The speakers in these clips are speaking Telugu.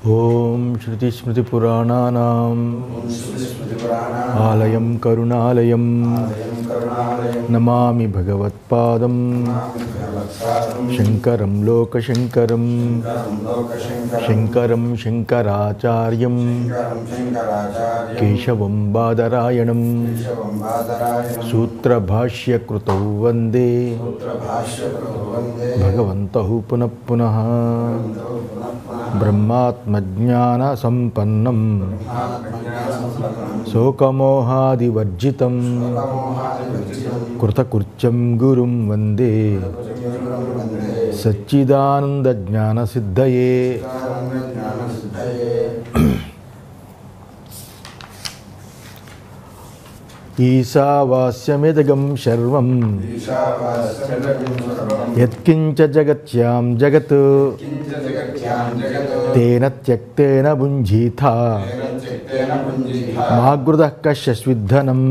ఓం శృతిస్మృతిపురాణానాం ఆలయం కరుణాలయం నమామి భగవత్పాదం శంకరం లోకశంకరం శంకరం శంకరాచార్యం కేశవం బాదరాయణం సూత్రభాష్యకృతౌ వందే భగవంతౌ పునః పునః బ్రహ్మాత్మజ్ఞానసంపన్నం శోకమోహాదివర్జితం కృతకృత్యం గురుం వందే సచ్చిదానందజ్ఞానసిద్ధయే ఈశావాస్యమిదగం సర్వం యత్కించ జగత్యాం జగత్ తేన త్యక్తేన భుంజీథ మాగృద కశ్యస్విద్ధనం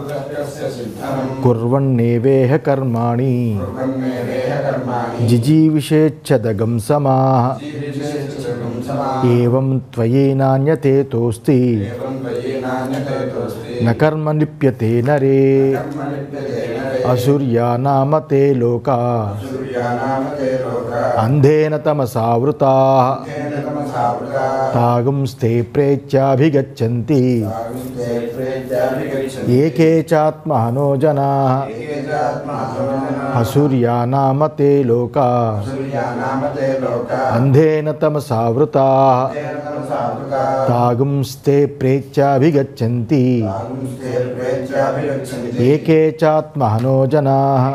కుర్వన్నేవేహ కర్మాణి జిజీవిషేచ్ఛదగం సమాహ ఏవం త్వయేనాన్యతే తోస్తి న కర్మ లిప్యతే నరే అసూర్యా నామ తే లోకా అంధేన తమసావృతా తాగుంస్తే ప్రేత్యాభిగచ్చంతి ఏకే చాత్మహనో జనా అసూర్యా నామ తే లోకా అంధేన తమసావృతా తాగుంస్తే ప్రేత్యాభిగచ్చంతి ఏకే చాత్మహనో జనా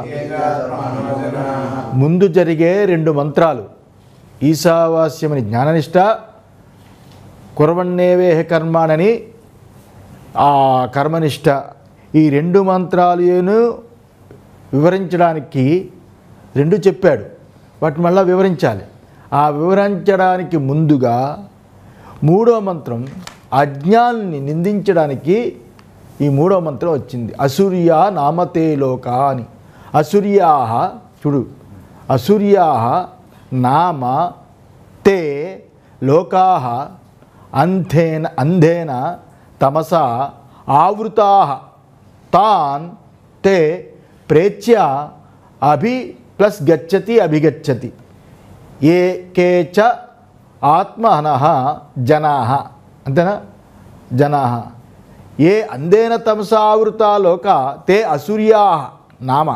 ముందు జరిగే రెండు మంత్రాలు ఈశావాస్యమని జ్ఞాననిష్ట కురవన్నేవేహ కర్మాణని ఆ కర్మనిష్ట ఈ రెండు మంత్రాలను వివరించడానికి రెండు చెప్పాడు వాటిని మళ్ళీ వివరించాలి ఆ వివరించడానికి ముందుగా మూడో మంత్రం అజ్ఞాన్ని నిందించడానికి ఈ మూడో మంత్రం వచ్చింది అసూర్యా నామతే లోక అని అసూర్యా చూడు అసూర్యా నామ తే లోకా అంధేన అంధేన తమసా ఆవృతా తాన్ తే ప్రేత్య అభి ప్లస్ గచ్చతి అభిగచ్చతి ఏ కేచ ఆత్మహన జనా అంతేనా జనా ఏ అందేన తమసావృత లోక తే అసూర్యా నామ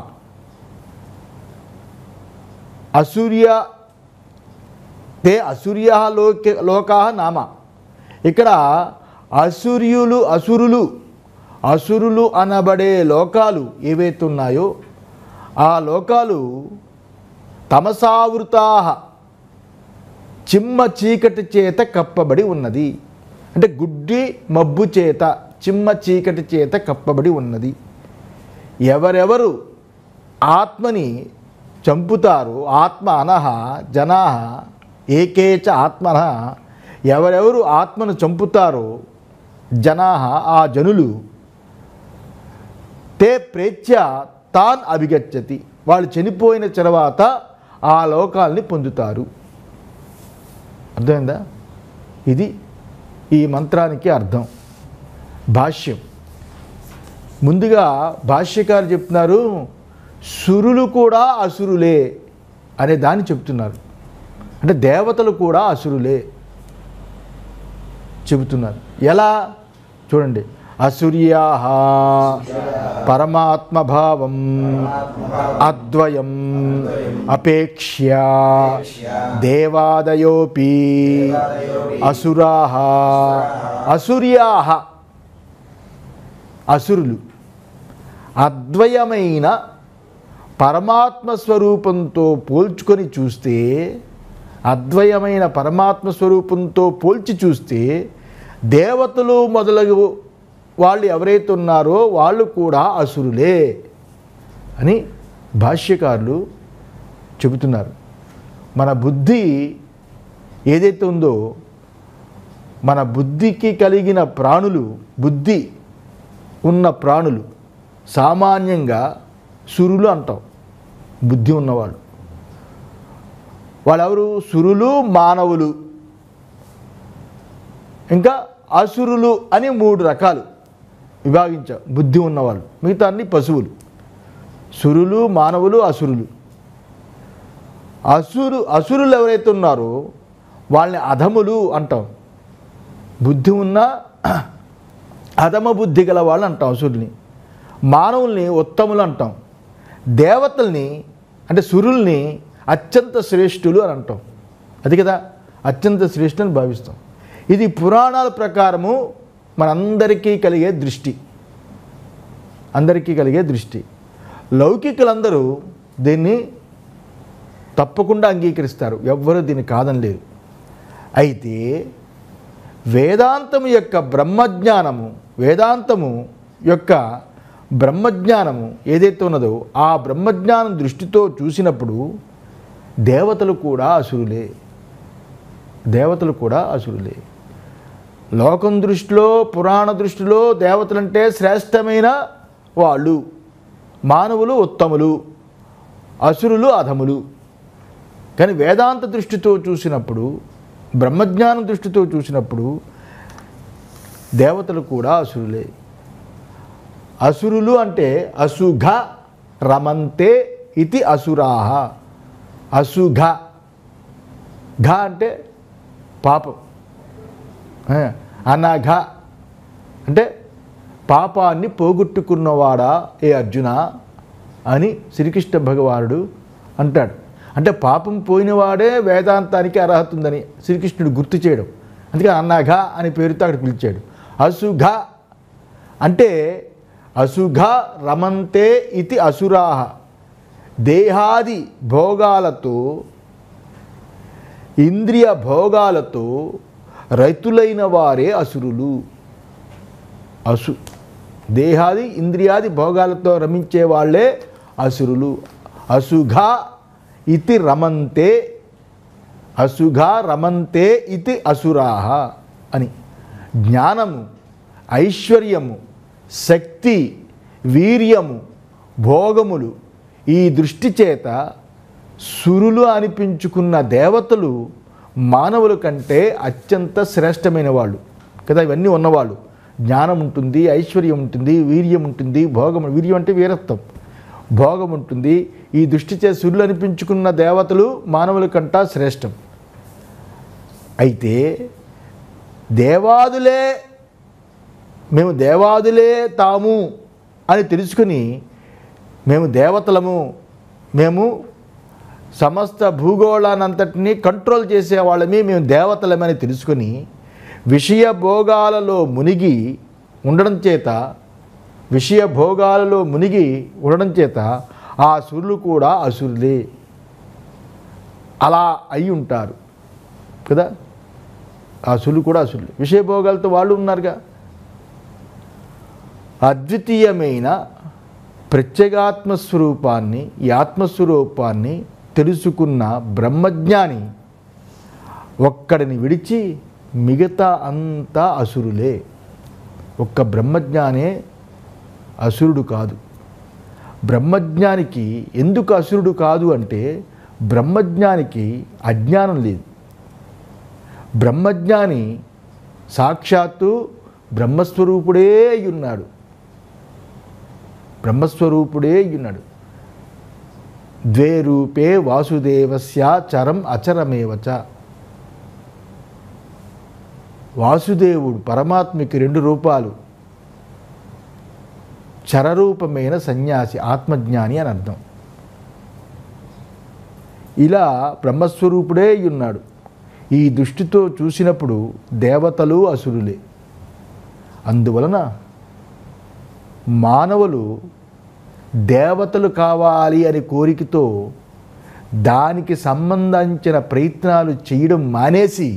అసూర్య తే అసూర్య లోక లోకా నామ ఇక్కడ అసూర్యులు అసురులు అసురులు అనబడే లోకాలు ఏవైతే ఉన్నాయో ఆ లోకాలు తమసావృతా చిమ్మ చీకటి చేత కప్పబడి ఉన్నది అంటే గుడ్డి మబ్బు చేత చిమ్మ చీకటి చేత కప్పబడి ఉన్నది ఎవరెవరు ఆత్మని చంపుతారో ఆత్మ అనహ జనా ఏకేచ ఆత్మన ఎవరెవరు ఆత్మను చంపుతారో జనా ఆ జనులు తే ప్రేత్య తాన్ అభిగచ్చతి వాళ్ళు చనిపోయిన తర్వాత ఆ లోకాల్ని పొందుతారు అర్థమైందా ఇది ఈ మంత్రానికి అర్థం భాష్యం ముందుగా భాష్యకారు చెప్తున్నారు సురులు కూడా అసురులే అనే దాన్ని చెప్తున్నారు అంటే దేవతలు కూడా అసురులే చెబుతున్నారు ఎలా చూడండి అసూర్యా పరమాత్మభావం అద్వయం అపేక్ష్య దేవాదయోపి అసురా అసూర్యా అసురులు అద్వయమైన పరమాత్మ స్వరూపంతో పోల్చుకొని చూస్తే అద్వయమైన పరమాత్మ స్వరూపంతో పోల్చి చూస్తే దేవతలు మొదలగు వాళ్ళు ఎవరైతే ఉన్నారో వాళ్ళు కూడా అసురులే అని భాష్యకారులు చెబుతున్నారు మన బుద్ధి ఏదైతే ఉందో మన బుద్ధికి కలిగిన ప్రాణులు బుద్ధి ఉన్న ప్రాణులు సామాన్యంగా సురులు అంటాం బుద్ధి ఉన్నవాళ్ళు వాళ్ళెవరు సురులు మానవులు ఇంకా అసురులు అని మూడు రకాలు విభాగించాం బుద్ధి ఉన్నవాళ్ళు మిగతా అన్ని పశువులు సురులు మానవులు అసురులు అసురు అసురులు ఎవరైతే ఉన్నారో వాళ్ళని అధములు అంటాం బుద్ధి ఉన్న అధమ బుద్ధి గల వాళ్ళు అంటాం అసురుల్ని మానవుల్ని ఉత్తములు అంటాం దేవతల్ని అంటే సురుల్ని అత్యంత శ్రేష్ఠులు అని అంటాం అది కదా అత్యంత శ్రేష్ఠుని భావిస్తాం ఇది పురాణాల ప్రకారము మనందరికీ కలిగే దృష్టి అందరికీ కలిగే దృష్టి లౌకికులందరూ దీన్ని తప్పకుండా అంగీకరిస్తారు ఎవ్వరూ దీన్ని కాదనలేరు అయితే వేదాంతము యొక్క బ్రహ్మజ్ఞానము వేదాంతము యొక్క బ్రహ్మజ్ఞానము ఏదైతే ఉన్నదో ఆ బ్రహ్మజ్ఞానం దృష్టితో చూసినప్పుడు దేవతలు కూడా అసురులే దేవతలు కూడా అసురులే లోకం దృష్టిలో పురాణ దృష్టిలో దేవతలంటే శ్రేష్టమైన వాళ్ళు మానవులు ఉత్తములు అసురులు అధములు కానీ వేదాంత దృష్టితో చూసినప్పుడు బ్రహ్మజ్ఞానం దృష్టితో చూసినప్పుడు దేవతలు కూడా అసురులే అసురులు అంటే అసుఘ రమంతే ఇది అసురాహ అసుఘ ఘ అంటే పాపం ఆ, అనఘ అంటే పాపాన్ని పోగొట్టుకున్నవాడా ఏ అర్జున అని శ్రీకృష్ణ భగవానుడు అంటాడు అంటే పాపం పోయినవాడే వేదాంతానికి అర్హత ఉందని శ్రీకృష్ణుడు గుర్తు చేయడం అందుకే అన్నఘ అని పేరుతో అక్కడ పిలిచాడు అసుఘ అంటే అసుఘ రమంతే ఇది అసురాహ దేహాది భోగాలతో ఇంద్రియ భోగాలతో రైతులైన వారే అసురులు అసు దేహాది ఇంద్రియాది భోగాలతో రమించే వాళ్ళే అసురులు అసుఘ ఇతి రమంతే అసుఘ రమంతే ఇతి అసురాహ అని జ్ఞానము ఐశ్వర్యము శక్తి వీర్యము భోగములు ఈ దృష్టి చేత సురులు అనిపించుకున్న దేవతలు మానవుల కంటే అత్యంత శ్రేష్టమైన వాళ్ళు కదా ఇవన్నీ ఉన్నవాళ్ళు జ్ఞానం ఉంటుంది ఐశ్వర్యం ఉంటుంది వీర్యం ఉంటుంది భోగం వీర్యం అంటే వీరత్వం భోగం ఉంటుంది ఈ దృష్టి చే సురులు అనిపించుకున్న దేవతలు మానవుల కంటా శ్రేష్టం అయితే దేవాదులే మేము దేవాదులే తాము అని తెలుసుకుని మేము దేవతలము మేము సమస్త భూగోళానంతటినీ కంట్రోల్ చేసే వాళ్ళమే మేము దేవతలమని తెలుసుకొని విషయ భోగాలలో మునిగి ఉండడం చేత విషయ భోగాలలో మునిగి ఉండడం చేత ఆ సురులు కూడా అసురులే అలా అయి ఉంటారు కదా ఆ సురులు కూడా అసురులే విషయ భోగాలతో వాళ్ళు ఉన్నారుగా అద్వితీయమైన ప్రత్యేగాత్మ స్వరూపాన్ని ఈ ఆత్మస్వరూపాన్ని తెలుసుకున్న బ్రహ్మజ్ఞాని ఒక్కడిని విడిచి మిగతా అంతా అసురులే ఒక్క బ్రహ్మజ్ఞానే అసురుడు కాదు బ్రహ్మజ్ఞానికి ఎందుకు అసురుడు కాదు అంటే బ్రహ్మజ్ఞానికి అజ్ఞానం లేదు బ్రహ్మజ్ఞాని సాక్షాత్తు బ్రహ్మస్వరూపుడే అయి ఉన్నాడు బ్రహ్మస్వరూపుడే అయి ఉన్నాడు ద్వే రూపే వాసుదేవస్య చరం అచరమేవచ వాసుదేవుడు పరమాత్మకి రెండు రూపాలు చరరూపమైన సన్యాసి ఆత్మజ్ఞాని అని అర్థం ఇలా బ్రహ్మస్వరూపుడే అయి ఉన్నాడు ఈ దృష్టితో చూసినప్పుడు దేవతలు అసురులే అందువలన మానవులు దేవతలు కావాలి అనే కోరికతో దానికి సంబంధించిన ప్రయత్నాలు చేయడం మానేసి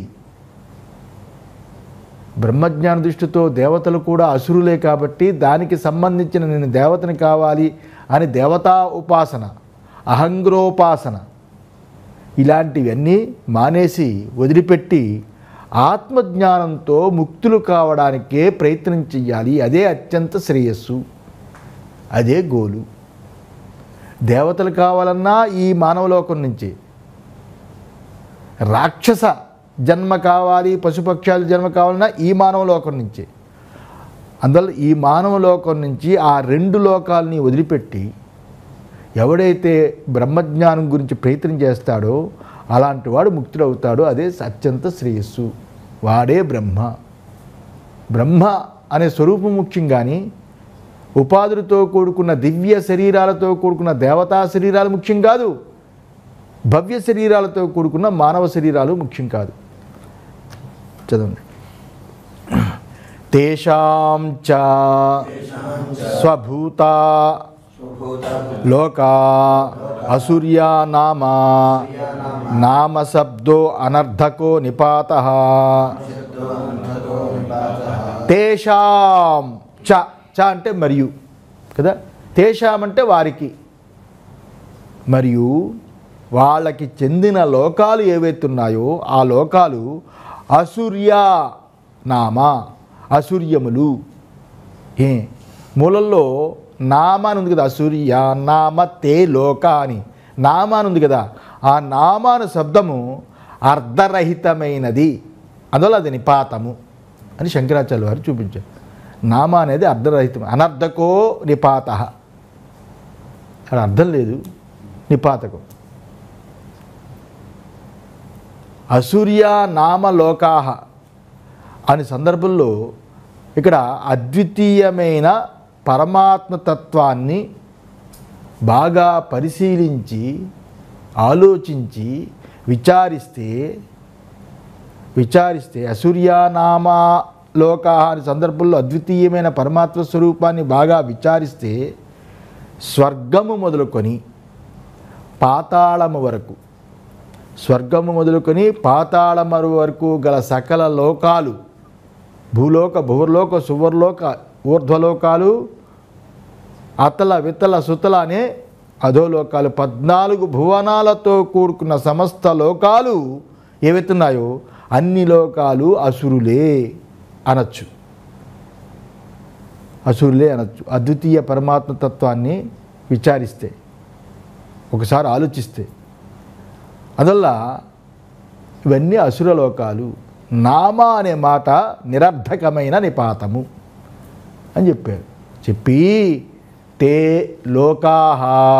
బ్రహ్మజ్ఞాన దృష్టితో దేవతలు కూడా అసురులే కాబట్టి దానికి సంబంధించిన నేను దేవతని కావాలి అని దేవతా ఉపాసన అహంగ్రోపాసన ఇలాంటివన్నీ మానేసి వదిలిపెట్టి ఆత్మజ్ఞానంతో ముక్తులు కావడానికే ప్రయత్నం చెయ్యాలి అదే అత్యంత శ్రేయస్సు అదే గోలు దేవతలు కావాలన్నా ఈ మానవలోకం నుంచి రాక్షస జన్మ కావాలి పశుపక్షాలు జన్మ కావాలన్నా ఈ మానవ లోకం నుంచే అందువల్ల ఈ మానవ లోకం నుంచి ఆ రెండు లోకాలని వదిలిపెట్టి ఎవడైతే బ్రహ్మజ్ఞానం గురించి ప్రయత్నం చేస్తాడో అలాంటి వాడు ముక్తుడవుతాడు అదే అత్యంత శ్రేయస్సు వాడే బ్రహ్మ బ్రహ్మ అనే స్వరూపం ముఖ్యం కానీ ఉపాధులతో కూడుకున్న దివ్య శరీరాలతో కూడుకున్న దేవతా శరీరాలు ముఖ్యం కాదు భవ్య శరీరాలతో కూడుకున్న మానవ శరీరాలు ముఖ్యం కాదు చదవండి తేషాం చ స్వభూత లోకా అసూర్యా నామ నామ శబ్దో అనర్థకో నిపాత తేషాం చ చ అంటే మరియు కదా తేషాం అంటే వారికి మరియు వాళ్ళకి చెందిన లోకాలు ఏవైతే ఉన్నాయో ఆ లోకాలు అసూర్య నామ అసూర్యములు ఏ మూలల్లో నామ అని ఉంది కదా అసూర్య నామ తే లోక అని నామ అని ఉంది కదా ఆ నామాను శబ్దము అర్ధరహితమైనది అందువల్ల అది నిపాతము అని శంకరాచార్య వారు చూపించారు నామ అనేది అర్ధరహితం అనర్ధకో నిపాత అక్కడ అర్థం లేదు నిపాతకం అసూర్య నామ లోకాహ అనే సందర్భంలో ఇక్కడ అద్వితీయమైన పరమాత్మ తత్వాన్ని బాగా పరిశీలించి ఆలోచించి విచారిస్తే విచారిస్తే అసూర్యానామ లోకా అనే సందర్భంలో అద్వితీయమైన పరమాత్మ స్వరూపాన్ని బాగా విచారిస్తే స్వర్గము మొదలుకొని పాతాళము వరకు స్వర్గము మొదలుకొని పాతాళము వరకు గల సకల లోకాలు భూలోక భూవర్లోక సువర్లోక ఊర్ధ్వలోకాలు అతల వితల సుతల అనే అధోలోకాలు పద్నాలుగు భువనాలతో కూడుకున్న సమస్త లోకాలు ఏవైతున్నాయో అన్ని లోకాలు అసురులే అనొచ్చు అసురులే అనొచ్చు అద్వితీయ పరమాత్మ తత్వాన్ని విచారిస్తే ఒకసారి ఆలోచిస్తే అందువల్ల ఇవన్నీ అసుర లోకాలు నామ అనే మాట నిరర్ధకమైన నిపాతము అని చెప్పారు చెప్పి తే లోకాహ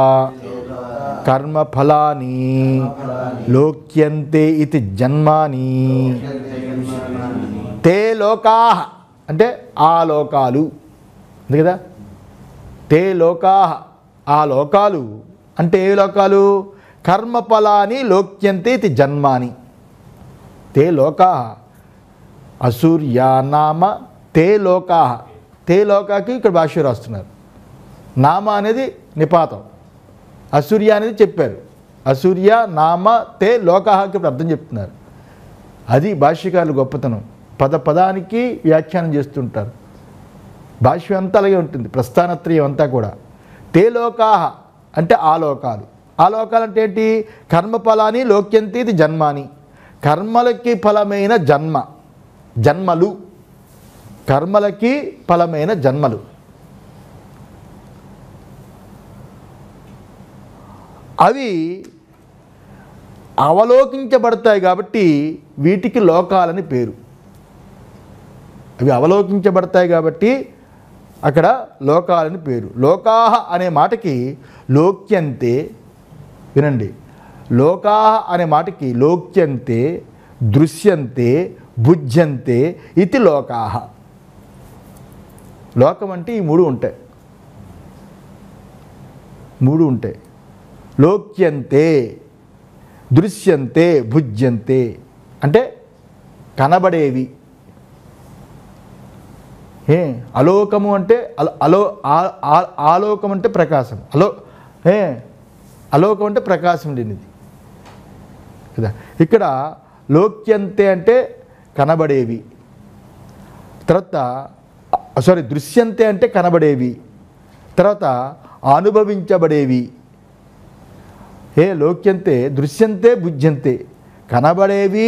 కర్మఫలాని లోక్యంతే ఇది జన్మాని తే లోకాహ అంటే ఆ లోకాలు అంతే కదా తే లోకాహ ఆ లోకాలు అంటే ఏ లోకాలు కర్మఫలాని లోక్యంతే ఇది జన్మాని తే లోకా అసూర్యానామ తే లోకా తే లోకాకి ఇక్కడ భాష్య రాస్తున్నారు నామ అనేది నిపాతం అసూర్య అనేది చెప్పారు అసూర్య నామ తే లోకాహకి ఇప్పుడు అర్థం చెప్తున్నారు అది భాష్యకారుల గొప్పతనం పద పదానికి వ్యాఖ్యానం చేస్తుంటారు భాష్యం అంతా అలాగే ఉంటుంది ప్రస్థానత్రయం అంతా కూడా తే లోకాహ అంటే ఆ లోకాలు ఆ లోకాలు అంటే ఏంటి కర్మఫలాని లోక్యంతి ఇది జన్మాని కర్మలకి ఫలమైన జన్మ జన్మలు కర్మలకి ఫలమైన జన్మలు అవి అవలోకించబడతాయి కాబట్టి వీటికి లోకాలని పేరు అవి అవలోకించబడతాయి కాబట్టి అక్కడ లోకాలని పేరు లోకాహ అనే మాటకి లోక్యంతే వినండి లోకాహ అనే మాటకి లోక్యంతే దృశ్యంతే భుజ్యంతే ఇది లోకాహ లోకం అంటే ఈ మూడు ఉంటాయి మూడు ఉంటాయి లోక్యంతే దృశ్యంతే భుజ్యంతే అంటే కనబడేవి ఏ అలోకము అంటే అల- అలో ఆ- ఆ- ఆలోకం అంటే ప్రకాశం అలో ఏ అలోకం అంటే ప్రకాశం లేనిది కదా ఇక్కడ లోక్యంతే అంటే కనబడేవి తర్వాత సారీ దృశ్యంతే అంటే కనబడేవి తర్వాత అనుభవించబడేవి ఏ లోక్యంతే దృశ్యంతే బుజ్యంతే కనబడేవి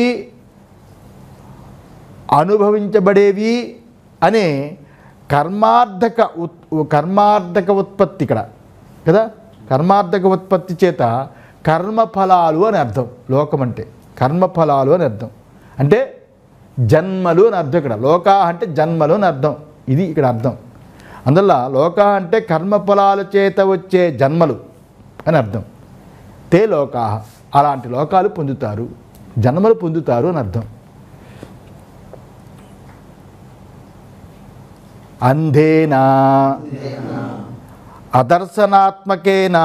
అనుభవించబడేవి అనే కర్మార్థక ఉత్ కర్మార్థక ఉత్పత్తి ఇక్కడ కదా కర్మార్థక ఉత్పత్తి చేత కర్మఫలాలు అని అర్థం లోకం అంటే కర్మఫలాలు అని అర్థం అంటే జన్మలు అని అర్థం ఇక్కడ లోకా అంటే జన్మలు అని అర్థం ఇది ఇక్కడ అర్థం అందువల్ల లోక అంటే కర్మఫలాల చేత వచ్చే జన్మలు అని అర్థం తే లోకా అలాంటి లోకాలు పొందుతారు జన్మలు పొందుతారు అని అర్థం అంధేనా అదర్శనాత్మకేనా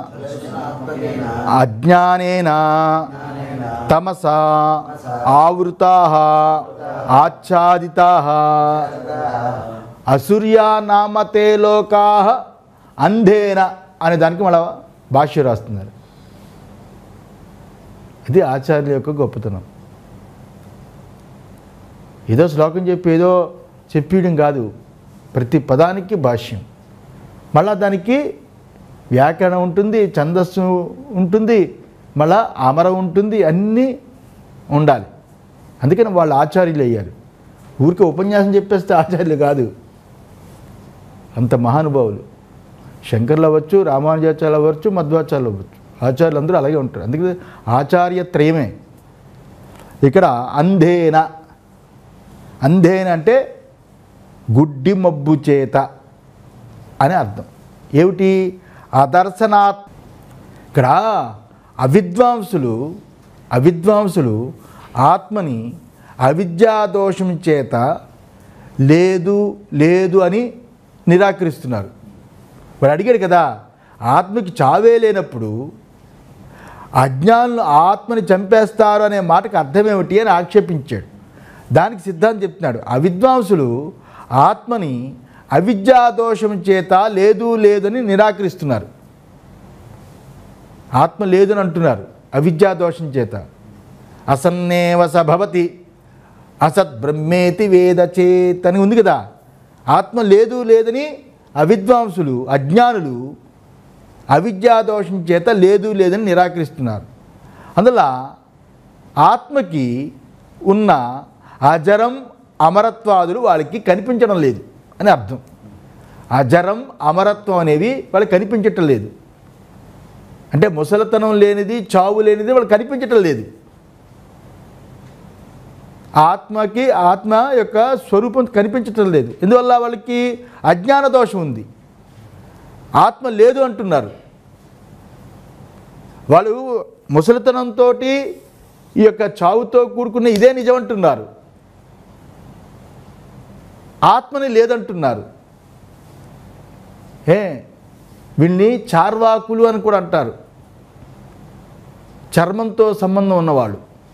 అజ్ఞానేన తమసా ఆవృతా ఆచ్ఛాదితా అసూర్యా నామతే లోకా అంధేన అనే దానికి మళ్ళా భాష్య రాస్తున్నారు ఇది ఆచార్యుల యొక్క గొప్పతనం ఏదో శ్లోకం చెప్పి ఏదో చెప్పేయడం కాదు ప్రతి పదానికి భాష్యం మళ్ళా దానికి వ్యాకరణం ఉంటుంది ఛందస్సు ఉంటుంది మళ్ళా అమరం ఉంటుంది అన్నీ ఉండాలి అందుకని వాళ్ళు ఆచార్యులు అయ్యారు ఊరికే ఉపన్యాసం చెప్పేస్తే ఆచార్యులు కాదు అంత మహానుభావులు శంకర్లు అవ్వచ్చు రామానుజాచార్యులు అవ్వచ్చు మధ్వాచార్యులు అవ్వచ్చు ఆచార్యులు అందరూ అలాగే ఉంటారు అందుకే ఆచార్య త్రయమే ఇక్కడ అంధేన అంధేన అంటే గుడ్డి మబ్బు చేత అని అర్థం ఏమిటి అదర్శనాత్ ఇక్కడ అవిద్వాంసులు అవిద్వాంసులు ఆత్మని అవిద్యాదోషం చేత లేదు లేదు అని నిరాకరిస్తున్నారు వాడు అడిగాడు కదా ఆత్మకి చావే లేనప్పుడు అజ్ఞానులు ఆత్మని చంపేస్తారు అనే మాటకు అర్థమేమిటి అని ఆక్షేపించాడు దానికి సిద్ధాంతం చెప్తున్నాడు అవిద్వాంసులు ఆత్మని అవిద్యాదోషం చేత లేదు లేదని నిరాకరిస్తున్నారు ఆత్మ లేదని అంటున్నారు అవిద్యాదోషం చేత అసన్నేవ సభవతి అసత్ బ్రహ్మేతి వేద చేత్ అని ఉంది కదా ఆత్మ లేదు లేదని అవిద్వాంసులు అజ్ఞానులు అవిద్యాదోషం చేత లేదు లేదని నిరాకరిస్తున్నారు అందువల్ల ఆత్మకి ఉన్న అజరం అమరత్వాదులు వాళ్ళకి కనిపించడం లేదు అని అర్థం అజరం అమరత్వం అనేవి వాళ్ళకి కనిపించటం లేదు అంటే ముసలితనం లేనిది చావు లేనిది వాళ్ళకి కనిపించటం లేదు ఆత్మకి ఆత్మ యొక్క స్వరూపం కనిపించటం లేదు ఎందువల్ల వాళ్ళకి అజ్ఞాన దోషం ఉంది ఆత్మ లేదు అంటున్నారు వాళ్ళు ముసలితనంతో ఈ యొక్క చావుతో కూడుకున్న ఇదే నిజం అంటున్నారు ఆత్మని లేదంటున్నారు ఏ వీళ్ళని చార్వాకులు అని కూడా అంటారు చర్మంతో సంబంధం ఉన్నవాళ్ళు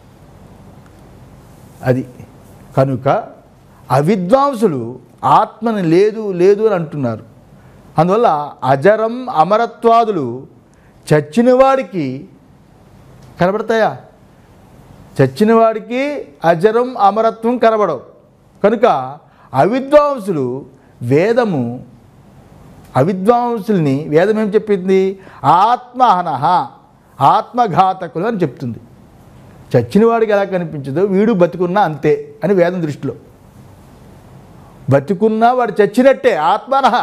అది కనుక అవిద్వాంసులు ఆత్మని లేదు లేదు అని అంటున్నారు అందువల్ల అజరం అమరత్వాదులు చచ్చిన వాడికి కనబడతాయా చచ్చిన వాడికి అజరం అమరత్వం కనబడవు కనుక అవిద్వాంసులు వేదము అవిద్వాంసుల్ని వేదం ఏం చెప్పింది ఆత్మహనహ ఆత్మఘాతకులు అని చెప్తుంది చచ్చిన వాడికి ఎలా కనిపించదో వీడు బతుకున్నా అంతే అని వేదం దృష్టిలో బతుకున్నా వాడు చచ్చినట్టే ఆత్మనహ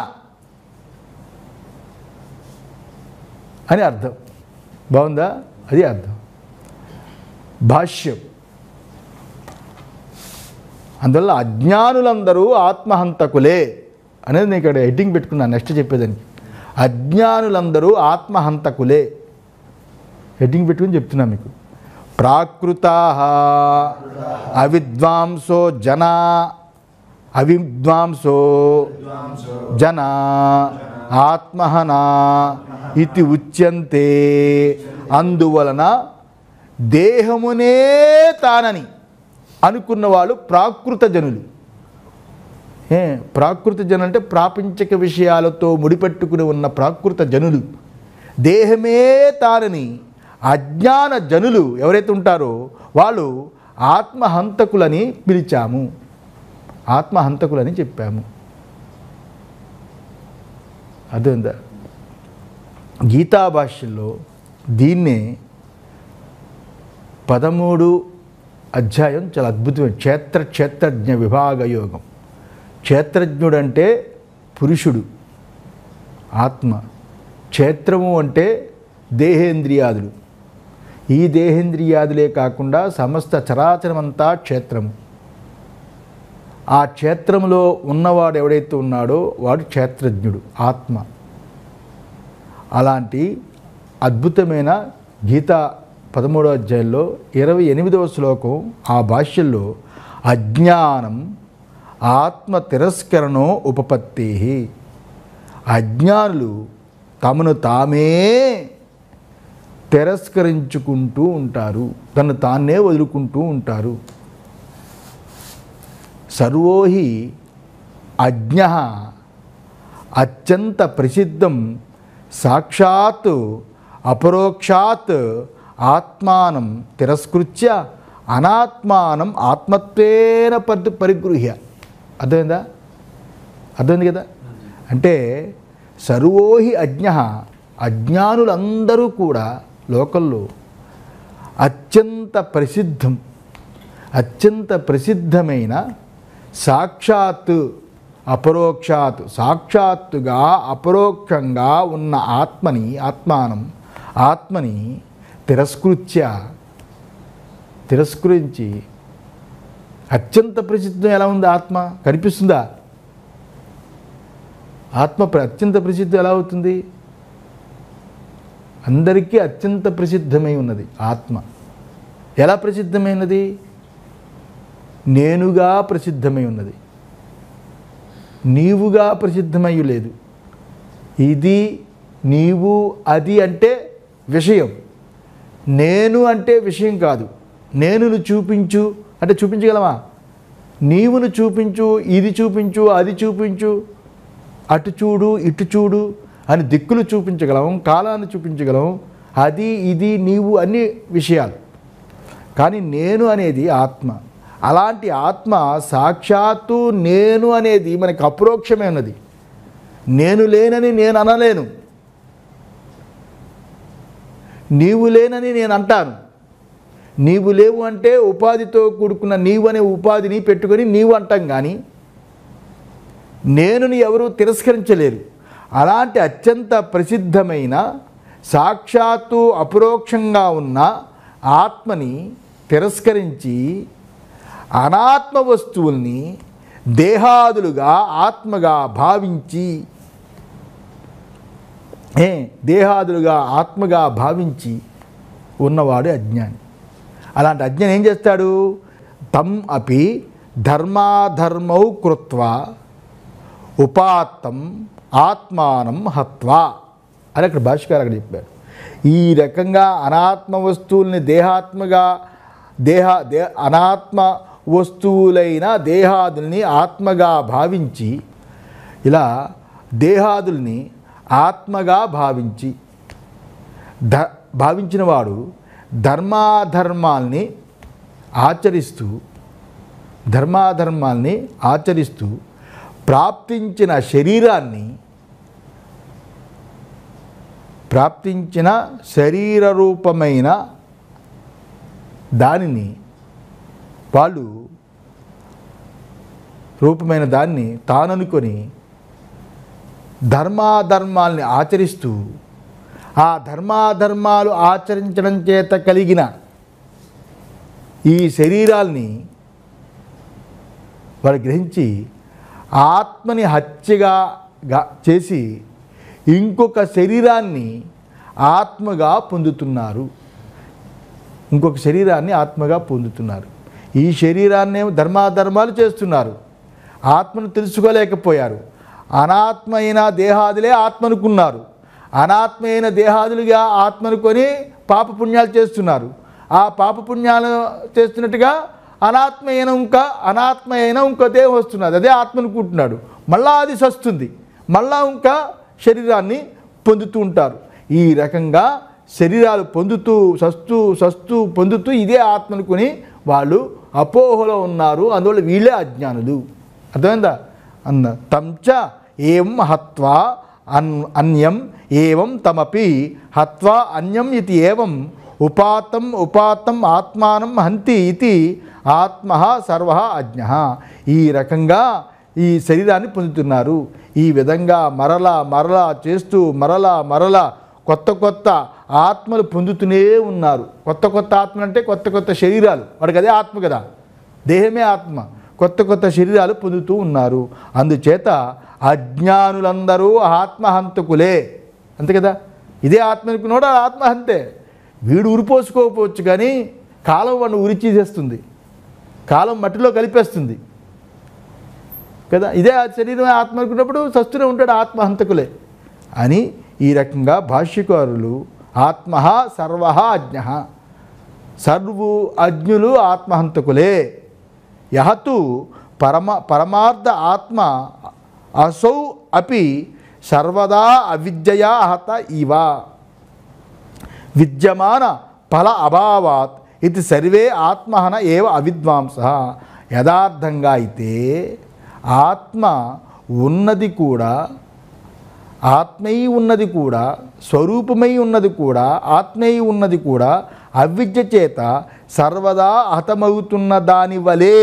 అని అర్థం బాగుందా అది అర్థం భాష్యం అందువల్ల అజ్ఞానులందరూ ఆత్మహంతకులే అనేది నేను ఇక్కడ హెడ్డింగ్ పెట్టుకున్నాను నెక్స్ట్ చెప్పేదానికి అజ్ఞానులందరూ ఆత్మహంతకులే హెడ్డింగ్ పెట్టుకుని చెప్తున్నా మీకు ప్రాకృతా అవిద్వాంసో జన అవిద్వాంసో జన ఆత్మహన ఇది ఉచ్యంతే అందువలన దేహమునే తానని అనుకున్న వాళ్ళు ప్రాకృత జనులు ఏ ప్రాకృత జనులు అంటే ప్రాపంచిక విషయాలతో ముడిపెట్టుకుని ఉన్న ప్రాకృత జనులు దేహమే తానని అజ్ఞాన జనులు ఎవరైతే ఉంటారో వాళ్ళు ఆత్మహంతకులని పిలిచాము ఆత్మహంతకులని చెప్పాము అర్థమైందా గీతా భాష్యంలో దీన్నే పదమూడు అధ్యాయం చాలా అద్భుతమైన క్షేత్ర క్షేత్రజ్ఞ విభాగ యోగం క్షేత్రజ్ఞుడు అంటే పురుషుడు ఆత్మ క్షేత్రము అంటే దేహేంద్రియాదులు ఈ దేహేంద్రియాదులే కాకుండా సమస్త చరాచరమంతా క్షేత్రము ఆ క్షేత్రంలో ఉన్నవాడు ఎవడైతే ఉన్నాడో వాడు క్షేత్రజ్ఞుడు ఆత్మ అలాంటి అద్భుతమైన గీత పదమూడో అధ్యాయంలో ఇరవై ఎనిమిదవ శ్లోకం ఆ భాష్యంలో అజ్ఞానం ఆత్మ తిరస్కరణో ఉపపత్తి అజ్ఞానులు తమను తామే తిరస్కరించుకుంటూ ఉంటారు తను తాన్నే వదులుకుంటూ ఉంటారు సర్వోహి అజ్ఞ అత్యంత ప్రసిద్ధం సాక్షాత్ అపరోక్షాత్ ఆత్మానం తిరస్కృత్య అనాత్మానం ఆత్మత్వేన పరి పరిగృహ్య అర్థమైందా అర్థమైంది కదా అంటే సర్వోహి అజ్ఞ అజ్ఞానులందరూ కూడా లోకల్లో అత్యంత ప్రసిద్ధం అత్యంత ప్రసిద్ధమైన సాక్షాత్ అపరోక్షాత్ సాక్షాత్తుగా అపరోక్షంగా ఉన్న ఆత్మని ఆత్మానం ఆత్మని తిరస్కృత్య తిరస్కరించి అత్యంత ప్రసిద్ధం ఎలా ఉంది ఆత్మ కనిపిస్తుందా ఆత్మ ప్ర- అత్యంత ప్రసిద్ధం ఎలా అవుతుంది అందరికీ అత్యంత ప్రసిద్ధమై ఉన్నది ఆత్మ ఎలా ప్రసిద్ధమైనది నేనుగా ప్రసిద్ధమై ఉన్నది నీవుగా ప్రసిద్ధమై లేదు ఇది నీవు అది అంటే విషయం నేను అంటే విషయం కాదు నేనును చూపించు అంటే చూపించగలమా నీవును చూపించు ఇది చూపించు అది చూపించు అటు చూడు ఇటు చూడు అని దిక్కులు చూపించగలం కాలాన్ని చూపించగలం అది ఇది నీవు అన్ని విషయాలు కానీ నేను అనేది ఆత్మ అలాంటి ఆత్మ సాక్షాత్తు నేను అనేది మనకి అప్రోక్షమే ఉన్నది నేను లేనని నేను అనలేను నీవు లేనని నేను అంటాను నీవు లేవు అంటే ఉపాధితో కూడుకున్న నీవు అనే ఉపాధిని పెట్టుకొని నీవు అంటాం కానీ నేనుని ఎవరూ తిరస్కరించలేరు అలాంటి అత్యంత ప్రసిద్ధమైన సాక్షాత్తు అపరోక్షంగా ఉన్న ఆత్మని తిరస్కరించి అనాత్మ వస్తువుల్ని దేహాదులుగా ఆత్మగా భావించి ఏ దేహాదులుగా ఆత్మగా భావించి ఉన్నవాడు అజ్ఞాని అలాంటి అజ్ఞాని ఏం చేస్తాడు తమ్ అపి ధర్మాధర్మౌ కృత్వా ఉపాత్తం ఆత్మానం హత్వా అని అక్కడ భాష్యకారు అక్కడ చెప్పారు ఈ రకంగా అనాత్మ వస్తువుల్ని దేహాత్మగా దేహ దే అనాత్మ వస్తువులైన దేహాదుల్ని ఆత్మగా భావించి ఇలా దేహాదుల్ని ఆత్మగా భావించి ధ భావించిన వాడు ధర్మాధర్మాల్ని ఆచరిస్తూ ధర్మాధర్మాల్ని ఆచరిస్తూ ప్రాప్తించిన శరీరాన్ని ప్రాప్తించిన శరీర రూపమైన దానిని వాళ్ళు రూపమైన దాన్ని తాననుకొని ధర్మాధర్మాల్ని ఆచరిస్తూ ఆ ధర్మాధర్మాలు ఆచరించడం చేత కలిగిన ఈ శరీరాల్ని వారు గ్రహించి ఆత్మని హత్యగా గా- చేసి ఇంకొక శరీరాన్ని ఆత్మగా పొందుతున్నారు ఇంకొక శరీరాన్ని ఆత్మగా పొందుతున్నారు ఈ శరీరాన్ని ధర్మాధర్మాలు చేస్తున్నారు ఆత్మను తెలుసుకోలేకపోయారు అనాత్మ అయిన దేహాదులే ఆత్మనుకున్నారు అనాత్మ అయిన దేహాదులుగా ఆత్మనుకొని పాపపుణ్యాలు చేస్తున్నారు ఆ పాపపుణ్యాలు చేస్తున్నట్టుగా అనాత్మ అయిన ఇంకా అనాత్మ అయిన ఇంకో దేహం వస్తున్నది అదే ఆత్మనుకుంటున్నాడు మళ్ళా అది సస్తుంది మళ్ళా ఇంకా శరీరాన్ని పొందుతూ ఉంటారు ఈ రకంగా శరీరాలు పొందుతూ సస్తూ సస్తూ పొందుతూ ఇదే ఆత్మనుకుని వాళ్ళు అపోహలో ఉన్నారు అందువల్ల వీళ్ళే అజ్ఞానులు అర్థమైందా అన్న తంచ ఏం హత్వా అన్ అన్యం ఏవం తమపి హత్వా అన్యం ఇది ఏవం ఉపాతం ఉపాతం ఆత్మానం హంతి ఇది ఆత్మ సర్వ అజ్ఞ ఈ రకంగా ఈ శరీరాన్ని పొందుతున్నారు ఈ విధంగా మరలా మరలా చేస్తూ మరలా మరలా కొత్త కొత్త ఆత్మలు పొందుతూనే ఉన్నారు కొత్త కొత్త ఆత్మలు అంటే కొత్త కొత్త శరీరాలు వాడికి అదే ఆత్మ కదా దేహమే ఆత్మ కొత్త కొత్త శరీరాలు పొందుతూ ఉన్నారు అందుచేత అజ్ఞానులందరూ ఆత్మహంతకులే అంతే కదా ఇదే ఆత్మ అనుకున్నాడు ఆ ఆత్మహంతే వీడు ఉరిపోసుకోకపోవచ్చు కానీ కాలం వాడిని ఉరి చేసేస్తుంది కాలం మట్టిలో కలిపేస్తుంది కదా ఇదే ఆ శరీరం ఆత్మ అనుకున్నప్పుడు సస్తూనే ఉంటాడు ఆత్మహంతకులే అని ఈ రకంగా భాష్యకారులు ఆత్మ సర్వ అజ్ఞ సర్వు అజ్ఞులు ఆత్మహంతకులే యహతు పరమ పరమార్థ ఆత్మ అసౌ అపి సర్వదా అవిద్యయా హత ఇవ విద్యమాన ఫల అభావాత్ ఇది సర్వే ఆత్మహన ఏవ అవిద్వాంస యథార్థంగా అయితే ఆత్మ ఉన్నది కూడా ఆత్మై ఉన్నది కూడా స్వరూపమై ఉన్నది కూడా ఆత్మై ఉన్నది కూడా అవిద్య చేత సర్వదా హతమవుతున్న దాని వలే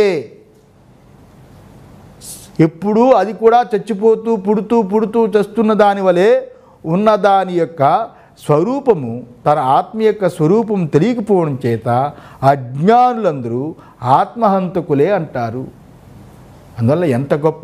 ఎప్పుడూ అది కూడా చచ్చిపోతూ పుడుతూ పుడుతూ చస్తున్న దాని వలె ఉన్న దాని యొక్క స్వరూపము తన ఆత్మ యొక్క స్వరూపం తెలియకపోవడం చేత అజ్ఞానులందరూ ఆత్మహంతకులే అంటారు అందువల్ల ఎంత గొప్ప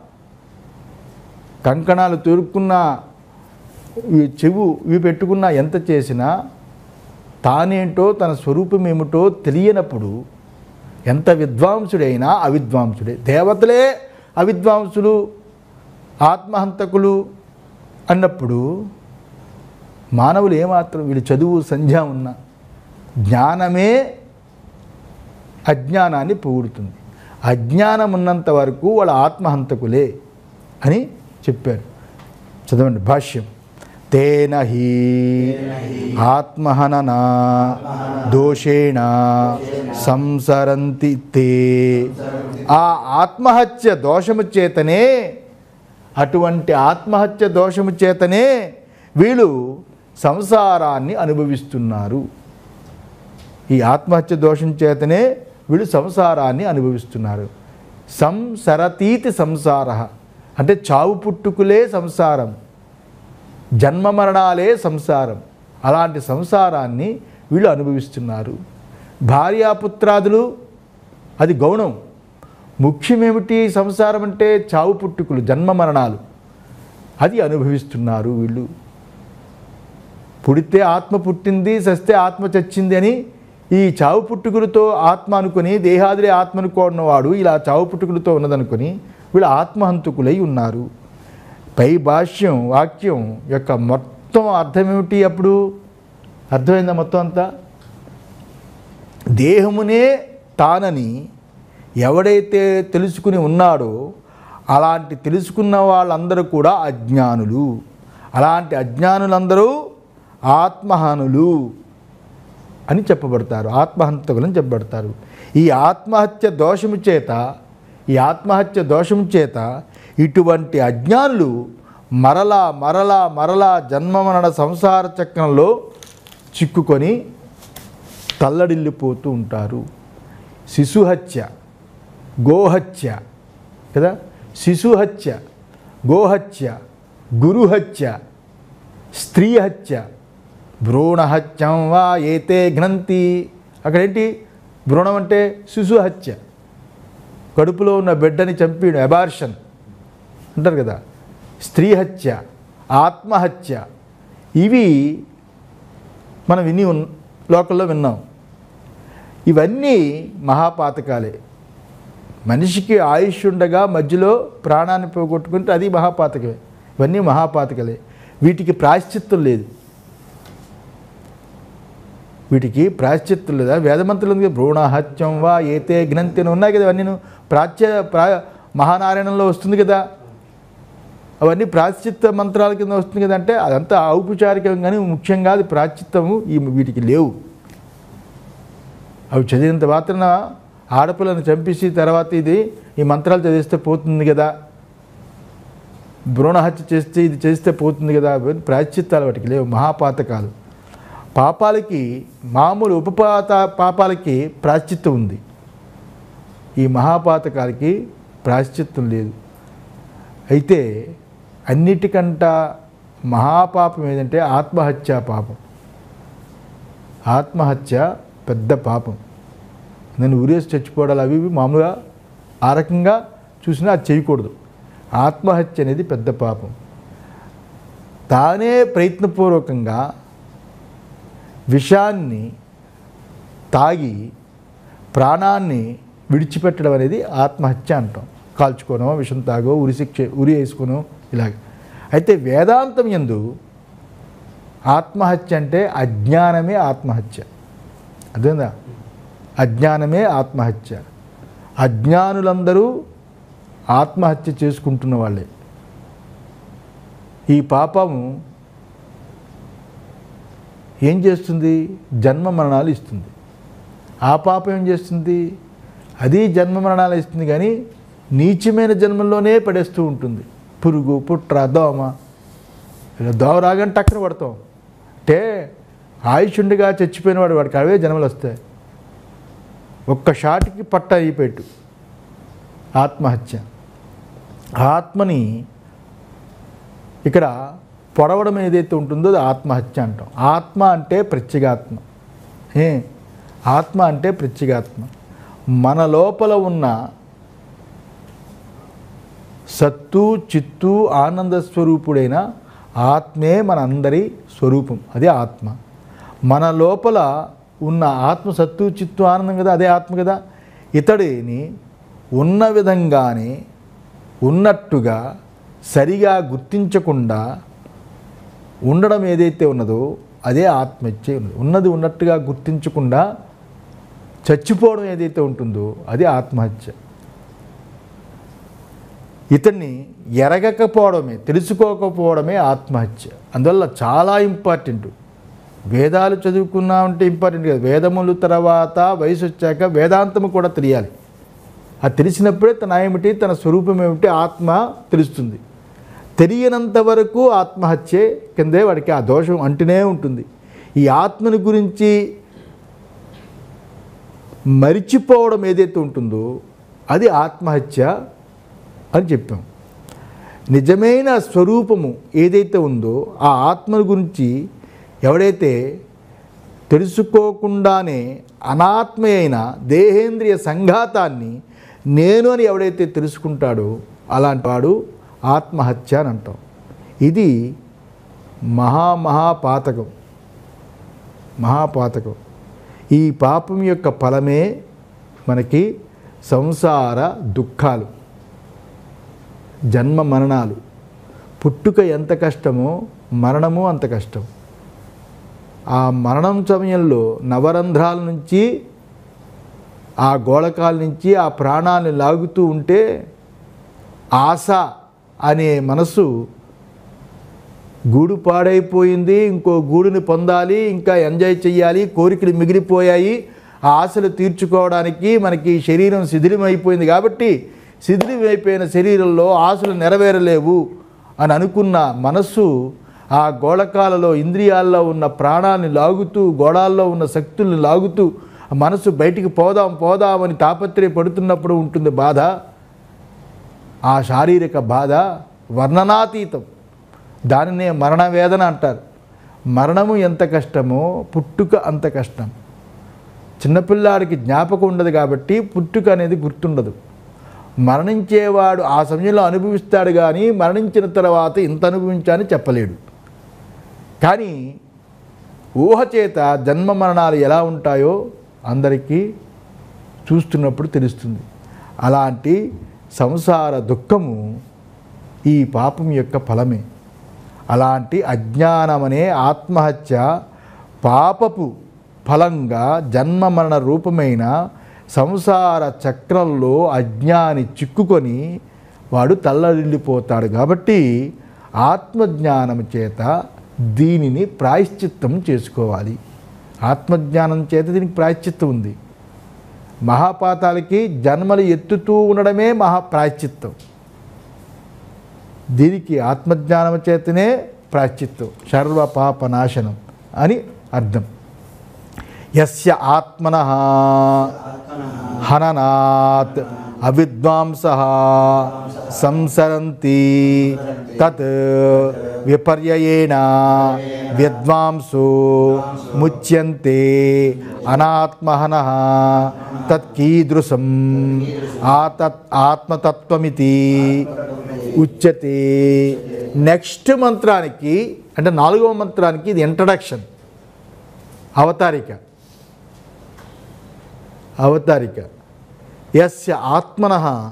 కంకణాలు తొరుక్కున్న ఈ చెవు ఇవి పెట్టుకున్నా ఎంత చేసినా తానేంటో తన స్వరూపం ఏమిటో తెలియనప్పుడు ఎంత విద్వాంసుడైనా అవిద్వాంసుడే దేవతలే అవిద్వాంసులు ఆత్మహంతకులు అన్నప్పుడు మానవులు ఏమాత్రం వీడు చదువు సంధ్య ఉన్న జ్ఞానమే అజ్ఞానాన్ని పొగుడుతుంది అజ్ఞానం ఉన్నంత వరకు వాళ్ళ ఆత్మహంతకులే అని చెప్పారు చదవండి భాష్యం తేన హి ఆత్మహనన దోషేణ సంసరంతి తే ఆ ఆత్మహత్య దోషము చేతనే అటువంటి ఆత్మహత్య దోషము చేతనే వీళ్ళు సంసారాన్ని అనుభవిస్తున్నారు ఈ ఆత్మహత్య దోషం చేతనే వీళ్ళు సంసారాన్ని అనుభవిస్తున్నారు సంసరతీతి సంసార అంటే చావు పుట్టుకులే సంసారం జన్మ మరణాలే సంసారం అలాంటి సంసారాన్ని వీళ్ళు అనుభవిస్తున్నారు భార్యాపుత్రాదులు అది గౌణం ముఖ్యమేమిటి సంసారం అంటే చావు పుట్టుకులు జన్మ మరణాలు అది అనుభవిస్తున్నారు వీళ్ళు పుడితే ఆత్మ పుట్టింది సస్తే ఆత్మ చచ్చింది అని ఈ చావు పుట్టుకులతో ఆత్మ అనుకుని దేహాదిలే ఆత్మ అనుకున్నవాడు ఇలా చావు పుట్టుకులతో ఉన్నదనుకొని వీళ్ళు ఆత్మహంతుకులై ఉన్నారు పై భాష్యం వాక్యం యొక్క మొత్తం అర్థం ఏమిటి అప్పుడు అర్థమైందా మొత్తం అంతా దేహమునే తానని ఎవడైతే తెలుసుకుని ఉన్నాడో అలాంటి తెలుసుకున్న వాళ్ళందరూ కూడా అజ్ఞానులు అలాంటి అజ్ఞానులందరూ ఆత్మహానులు అని చెప్పబడతారు ఆత్మహంతకులు అని చెప్పబడతారు ఈ ఆత్మహత్య దోషము చేత ఈ ఆత్మహత్య దోషము చేత ఇటువంటి అజ్ఞానులు మరలా మరలా మరలా జన్మమరణ సంసార చక్రంలో చిక్కుకొని తల్లడిల్లిపోతూ ఉంటారు శిశుహత్య గోహత్య కదా శిశుహత్య గోహత్య గురుహత్య స్త్రీహత్య భ్రూణహత్యం వా ఏతే ఘ్నంతి అక్కడేంటి భ్రూణం అంటే శిశుహత్య కడుపులో ఉన్న బిడ్డని చంపిడు అబార్షన్ అంటారు కదా స్త్రీహత్య ఆత్మహత్య ఇవి మనం విని ఉన్ లోకల్లో విన్నాం ఇవన్నీ మహాపాతకాలే మనిషికి ఆయుష్ ఉండగా మధ్యలో ప్రాణాన్ని పోగొట్టుకుంటే అది మహాపాతకమే ఇవన్నీ మహాపాతకలే వీటికి ప్రాశ్చిత్తం లేదు వీటికి ప్రాశ్చిత్తం లేదా వేదమంతులు ఉంది కదా, భ్రూణహత్యం వా ఏతే ఘ్నంతి అని ఉన్నాయి కదా ఇవన్నీ ప్రాచ్య ప్రా మహానారాయణంలో వస్తుంది కదా అవన్నీ ప్రాశ్చిత్త మంత్రాల కింద వస్తుంది కదా అంటే అదంతా ఔపచారికం కానీ ముఖ్యంగా అది ప్రాశ్చిత్తము ఈ వీటికి లేవు అవి చదివినంత మాత్రాన ఆడపిల్లను చంపేసి తర్వాత ఇది ఈ మంత్రాలు చదివిస్తే పోతుంది కదా భ్రూణహత్య చేస్తే ఇది చేస్తే పోతుంది కదా అవన్నీ ప్రాశ్చిత్తాలు వాటికి లేవు మహాపాతకాలు పాపాలకి మామూలు ఉపపాత పాపాలకి ప్రాశ్చిత్తం ఉంది ఈ మహాపాతకాలకి ప్రాశ్చిత్తం లేదు అయితే అన్నిటికంట మహాపాపం ఏదంటే ఆత్మహత్య పాపం ఆత్మహత్య పెద్ద పాపం నేను ఉరేసి చచ్చిపోవడాలు అవి ఇవి మామూలుగా ఆ రకంగా చూసినా అది చేయకూడదు ఆత్మహత్య అనేది పెద్ద పాపం తానే ప్రయత్నపూర్వకంగా విషాన్ని తాగి ప్రాణాన్ని విడిచిపెట్టడం అనేది ఆత్మహత్య అంటాం కాల్చుకోనో విషం తాగో ఉరిశిక్ష ఉరి వేసుకోనో ఇలాగ అయితే వేదాంతం ఎందు ఆత్మహత్య అంటే అజ్ఞానమే ఆత్మహత్య అదేందా అజ్ఞానమే ఆత్మహత్య అజ్ఞానులందరూ ఆత్మహత్య చేసుకుంటున్న వాళ్ళే ఈ పాపము ఏం చేస్తుంది జన్మ మరణాలు ఇస్తుంది ఆ పాపం ఏం చేస్తుంది అది జన్మ మరణాలు ఇస్తుంది కానీ నీచమైన జన్మల్లోనే పడేస్తూ ఉంటుంది పురుగు పుట్ర దోమ ఇలా దోమ రాగానే టక్కన పడతాం అంటే ఆయుష్ ఉండగా చచ్చిపోయిన వాడు వాడికి అవే జన్మలు వస్తాయి ఒక్క షాట్కి పట్ట అయిపెట్టు ఆత్మహత్య ఆత్మని ఇక్కడ పొడవడం ఏదైతే ఉంటుందో అది ఆత్మహత్య అంటాం ఆత్మ అంటే ప్రత్యేగాత్మ ఏ ఆత్మ అంటే ప్రత్యేగాత్మ మన లోపల ఉన్న సత్తు చిత్తు ఆనంద స్వరూపుడైన ఆత్మే మన అందరి స్వరూపం అదే ఆత్మ మన లోపల ఉన్న ఆత్మ సత్తు చిత్తు ఆనందం కదా అదే ఆత్మ కదా ఇతడిని ఉన్న విధంగానే ఉన్నట్టుగా సరిగా గుర్తించకుండా ఉండడం ఏదైతే ఉన్నదో అదే ఆత్మహత్య ఉన్నది ఉన్నది ఉన్నట్టుగా గుర్తించకుండా చచ్చిపోవడం ఏదైతే ఉంటుందో అది ఆత్మహత్య ఇతన్ని ఎరగకపోవడమే తెలుసుకోకపోవడమే ఆత్మహత్య అందువల్ల చాలా ఇంపార్టెంట్ వేదాలు చదువుకున్నామంటే ఇంపార్టెంట్ కాదు వేదములు తర్వాత వయసు వచ్చాక వేదాంతము కూడా తెలియాలి అది తెలిసినప్పుడే తన ఏమిటి తన స్వరూపం ఏమిటి ఆత్మ తెలుస్తుంది తెలియనంత వరకు ఆత్మహత్యే కిందే వాడికి ఆ దోషం అంటూనే ఉంటుంది ఈ ఆత్మని గురించి మరిచిపోవడం ఏదైతే ఉంటుందో అది ఆత్మహత్య అని చెప్పాం నిజమైన స్వరూపము ఏదైతే ఉందో ఆ ఆత్మను గురించి ఎవడైతే తెలుసుకోకుండానే అనాత్మ అయిన దేహేంద్రియ సంఘాతాన్ని నేను అని ఎవడైతే తెలుసుకుంటాడో అలాంటి వాడు ఆత్మహత్య అని అంటాం ఇది మహామహాపాతకం మహాపాతకం ఈ పాపం యొక్క ఫలమే మనకి సంసార దుఃఖాలు జన్మ మరణాలు పుట్టుక ఎంత కష్టమో మరణము అంత కష్టం ఆ మరణం సమయంలో నవరంధ్రాల నుంచి ఆ గోళకాల నుంచి ఆ ప్రాణాన్ని లాగుతూ ఉంటే ఆశ అనే మనసు గూడు పాడైపోయింది ఇంకో గూడుని పొందాలి ఇంకా ఎంజాయ్ చేయాలి కోరికలు మిగిలిపోయాయి ఆ ఆశలు తీర్చుకోవడానికి మనకి శరీరం శిథిలమైపోయింది కాబట్టి శిథిలమైపోయిన శరీరంలో ఆశలు నెరవేరలేవు అని అనుకున్న మనస్సు ఆ గోళకాలలో ఇంద్రియాల్లో ఉన్న ప్రాణాన్ని లాగుతూ గోడాల్లో ఉన్న శక్తుల్ని లాగుతూ ఆ మనసు బయటికి పోదాం పోదామని తాపత్రయపడుతున్నప్పుడు ఉంటుంది బాధ ఆ శారీరక బాధ వర్ణనాతీతం దానినే మరణ వేదన అంటారు మరణము ఎంత కష్టమో పుట్టుక అంత కష్టం చిన్నపిల్లాడికి జ్ఞాపకం ఉండదు కాబట్టి పుట్టుక అనేది గుర్తుండదు మరణించేవాడు ఆ సమయంలో అనుభవిస్తాడు కానీ మరణించిన తర్వాత ఇంత అనుభవించాలని చెప్పలేడు కానీ ఊహ చేత జన్మ మరణాలు ఎలా ఉంటాయో అందరికీ చూస్తున్నప్పుడు తెలుస్తుంది అలాంటి సంసార దుఃఖము ఈ పాపం యొక్క ఫలమే అలాంటి అజ్ఞానమనే ఆత్మహత్య పాపపు ఫలంగా జన్మ మరణ రూపమైన సంసార చక్రంలో అజ్ఞాని చిక్కుకొని వాడు తల్లడిల్లిపోతాడు కాబట్టి ఆత్మజ్ఞానం చేత దీనిని ప్రాయశ్చిత్తం చేసుకోవాలి ఆత్మజ్ఞానం చేత దీనికి ప్రాయశ్చిత్తం ఉంది మహాపాతాలకి జన్మలు ఎత్తుతూ ఉండడమే మహా ప్రాయశ్చిత్తం దీనికి ఆత్మజ్ఞానం చేతనే ప్రాయశ్చిత్తం సర్వ పాప నాశనం అని అర్థం యస్య ఆత్మన హననాత్ అవిద్వాంస సంసరంతి తత్ విపర్యయేణ విద్వాంసు ముచ్యంతే అనాత్మహన తత్కీదృశం ఆతత్ ఆత్మతత్వమితి ఉచ్యతే నెక్స్ట్ మంత్రానికి అంటే నాలుగవ మంత్రానికి ఇది ఇంట్రడక్షన్ అవతారిక అవతారిక యస్య ఆత్మన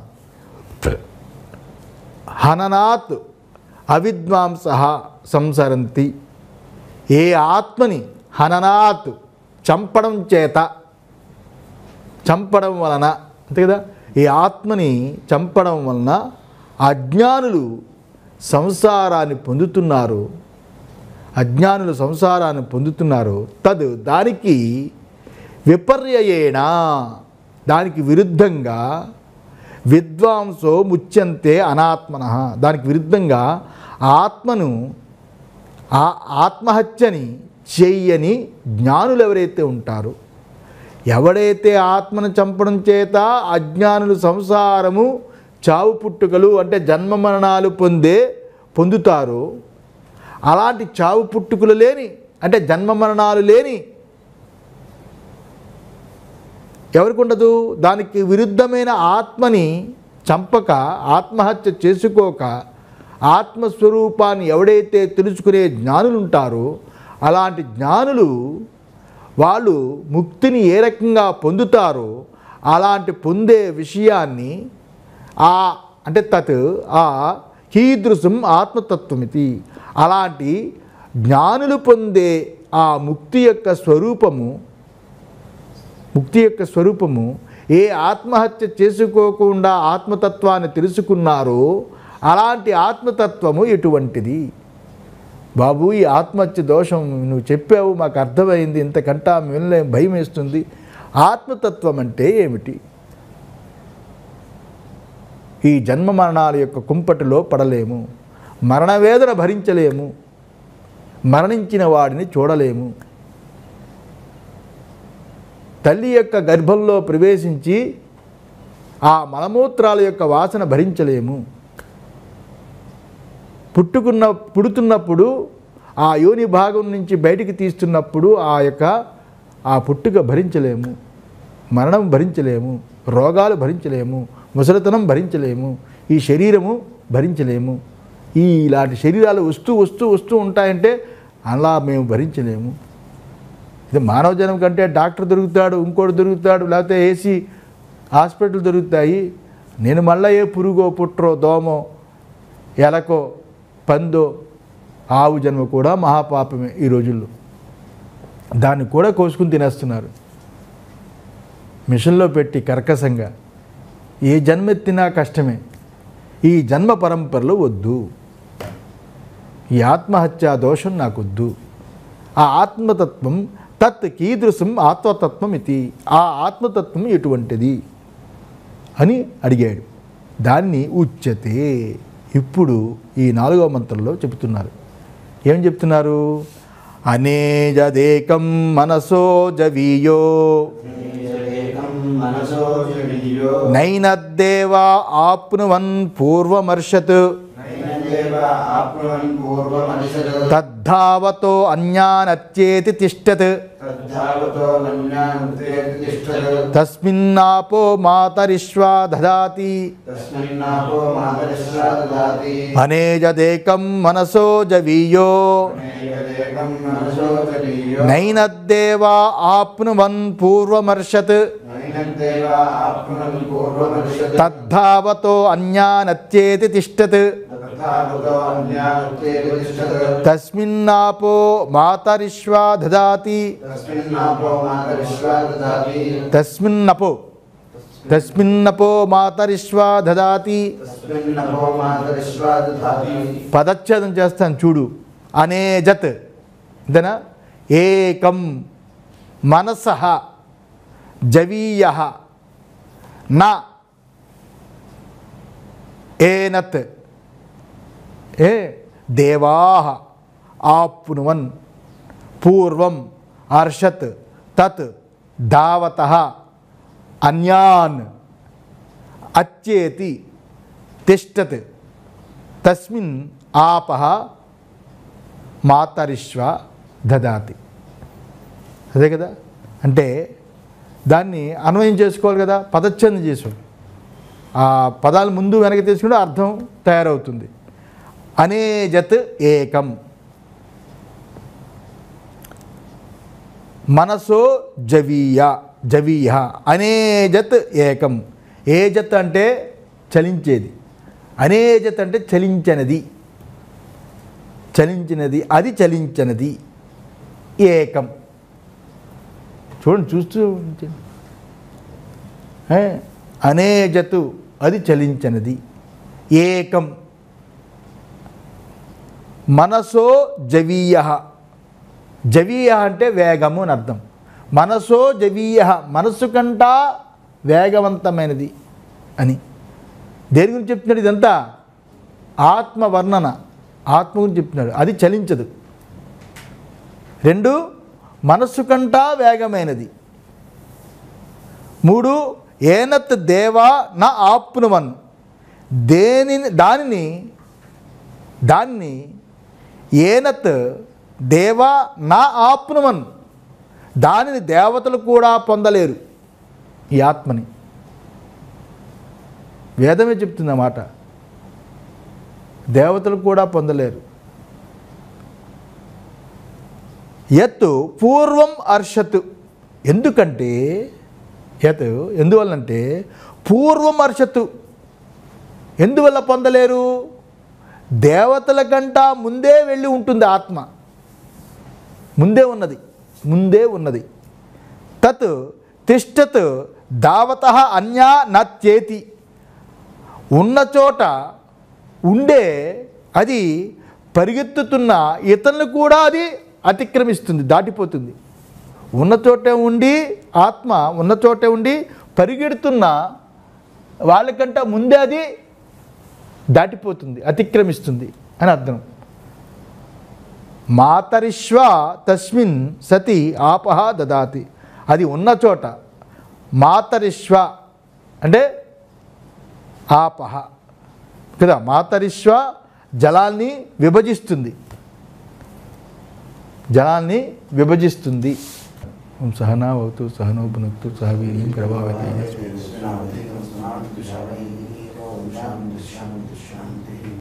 హననాత్ అవిద్వాంస సంసరంతి ఏ ఆత్మని హననాత్ చంపడం చేత చంపడం వలన అంతే కదా ఈ ఆత్మని చంపడం వలన అజ్ఞానులు సంసారాన్ని పొందుతున్నారు అజ్ఞానులు సంసారాన్ని పొందుతున్నారు తదు దానికి విపర్యయేణ దానికి విరుద్ధంగా విద్వాంసో ముచ్యంతే అనాత్మన దానికి విరుద్ధంగా ఆత్మను ఆ ఆత్మహత్యని చెయ్యని జ్ఞానులు ఎవరైతే ఉంటారో ఎవడైతే ఆత్మను చంపడం చేత అజ్ఞానులు సంసారము చావు పుట్టుకలు అంటే జన్మ మరణాలు పొందే పొందుతారో అలాంటి చావు పుట్టుకలు లేని అంటే జన్మ మరణాలు లేని ఎవరికి ఉండదు దానికి విరుద్ధమైన ఆత్మని చంపక ఆత్మహత్య చేసుకోక ఆత్మస్వరూపాన్ని ఎవడైతే తెలుసుకునే జ్ఞానులు ఉంటారో అలాంటి జ్ఞానులు వాళ్ళు ముక్తిని ఏ రకంగా పొందుతారో అలాంటి పొందే విషయాన్ని ఆ అంటే తత్ ఆ కీదృశం ఆత్మతత్వమితి అలాంటి జ్ఞానులు పొందే ఆ ముక్తి యొక్క స్వరూపము ముక్తి యొక్క స్వరూపము ఏ ఆత్మహత్య చేసుకోకుండా ఆత్మతత్వాన్ని తెలుసుకున్నారో అలాంటి ఆత్మతత్వము ఎటువంటిది బాబు ఈ ఆత్మహత్య దోషం నువ్వు చెప్పావు మాకు అర్థమైంది ఇంతకంటా వినలేం భయం వేస్తుంది ఆత్మతత్వం అంటే ఏమిటి ఈ జన్మ మరణాల యొక్క కుంపటిలో పడలేము మరణవేదన భరించలేము మరణించిన వాడిని చూడలేము తల్లి యొక్క గర్భంలో ప్రవేశించి ఆ మలమూత్రాల యొక్క వాసన భరించలేము పుట్టుకున్న పుడుతున్నప్పుడు ఆ యోని భాగం నుంచి బయటికి తీస్తున్నప్పుడు ఆ యొక్క ఆ పుట్టుక భరించలేము మరణం భరించలేము రోగాలు భరించలేము ముసలితనం భరించలేము ఈ శరీరము భరించలేము ఈ ఇలాంటి శరీరాలు వస్తూ వస్తూ వస్తూ ఉంటాయంటే అలా మేము భరించలేము ఇది మానవ జనం కంటే డాక్టర్ దొరుకుతాడు ఇంకోటి దొరుకుతాడు లేకపోతే ఏసీ హాస్పిటల్ దొరుకుతాయి నేను మళ్ళీ ఏ పురుగో పుట్రో దోమో ఎలకో పందో ఆవు జన్మ కూడా మహాపాపమే ఈ రోజుల్లో దాన్ని కూడా కోసుకుని తినేస్తున్నారు మిషన్లో పెట్టి కర్కశంగా ఏ జన్మెత్తినా కష్టమే ఈ జన్మ పరంపరలో వద్దు ఈ ఆత్మహత్యా దోషం నాకొద్దు ఆ ఆత్మతత్వం తత్ కీదృశం ఆత్మతత్వం ఇది ఆ ఆత్మతత్వం ఎటువంటిది అని అడిగాడు దాన్ని ఉచ్యతే ఇప్పుడు ఈ నాలుగవ మంత్రంలో చెబుతున్నారు ఏం చెప్తున్నారు అనేజదేకం మనసో జవీయో మనసో జడియో నైనద్దేవా ఆప్నువన్ పూర్వమర్షత్ నైనదేవ ఆప్నువన్ పూర్వమనిషత్ తద్ధావతో అన్యానత్యేతి తిష్టత్ తద్ధావతో నన్యానుతేతి తిష్టత్ తస్మిన్నాపో మాతరిష్వా దదాతి తస్మిన్నాపో మాతరిశ్రా దదాతి అనేజదేకం మనసో జవీయో నైనదేకం మనసో జడియో నైనద్దేవా ఆప్నువన్ పూర్వమర్షత్ నైనదేవ ఆప్నువన్ పూర్వమనిషత్ తద్ధావతో అన్యానత్యేతి తిష్టత్ తద్ధావతో అన్యానుతేతి తిష్టత్ తస్మిన్నాపో మాతరిష్వా దదాతి తస్మిన్నాపో మాతరిశ్రా దదాతి తస్మిన్నపో తస్మిన్నపో మాతరిష్వా దదాతి తస్మిన్నపో మాతరిశ్రా దదాతి పదచ్ఛేదం చేస్తాను చూడు అనేజత్ ఇదనా ఏకం మనస జవీయ నా ఏనత్ ఏ దేవా ఆప్నువన్ పూర్వం అర్షత్ తత్ ధావత అన్యాన్ అచ్చేతి తిష్టత్ తస్మిన్ ఆపహ మాతరిష్వ దదాతి అదే కదా అంటే దాన్ని అన్వయం చేసుకోవాలి కదా పదచ్ఛందం చేసుకోవాలి ఆ పదాలు ముందు వెనక్కి తీసుకుంటే అర్థం తయారవుతుంది అనేజత్ ఏకం మనసో జవీయ జవీయ అనేజత్ ఏకం ఏజత్ అంటే చలించేది అనేజత్ అంటే చలించనది చలించినది అది చలించనది ఏకం చూడండి చూస్తూ ఉంచండి. ఏ, అనేజతు అది చలించనది ఏకం మనసో జవీయ జవీయ అంటే వేగము అని అర్థం మనసో జవీయ మనస్సు కంటా వేగవంతమైనది అని దేని గురించి చెప్తున్నాడు ఇదంతా ఆత్మ వర్ణన ఆత్మ గురించి చెప్తున్నాడు అది చలించదు రెండు మనస్సు కంటా వేగమైనది మూడు ఏనత్ దేవా నా ఆప్నువన్ దేనిని దానిని దాన్ని ఏనత్ దేవా నా ఆప్నువన్ దానిని దేవతలు కూడా పొందలేరు ఈ ఆత్మని వేదమే చెప్తుంది ఆ మాట దేవతలు కూడా పొందలేరు యత్ పూర్వం అర్షత్ ఎందుకంటే యత్ ఎందువల్లంటే పూర్వం అర్షత్ ఎందువల్ల పొందలేరు దేవతల కంటా ముందే వెళ్ళి ఉంటుంది ఆత్మ ముందే ఉన్నది ముందే ఉన్నది తత్ తిష్టత్ దావత అన్యా నచ్చేతి ఉన్న చోట ఉండే అది పరిగెత్తుతున్న ఇతరులు కూడా అది అతిక్రమిస్తుంది దాటిపోతుంది ఉన్న చోటే ఉండి ఆత్మ ఉన్న చోటే ఉండి పరిగెడుతున్న వాళ్ళకంటే ముందే అది దాటిపోతుంది అతిక్రమిస్తుంది అని అర్థం మాతరిష్వ తస్మిన్ సతి ఆపహ దదాతి అది ఉన్న చోట మాతరిష్వ అంటే ఆపహ కదా మాతరిష్వ జలాల్ని విభజిస్తుంది జలాల్ని విభజిస్తుంది ఓం సహనా అవుతూ సహనో భునక్తు సహ వీర్యం ప్రభావిత శాంతి శాంతి శాంతి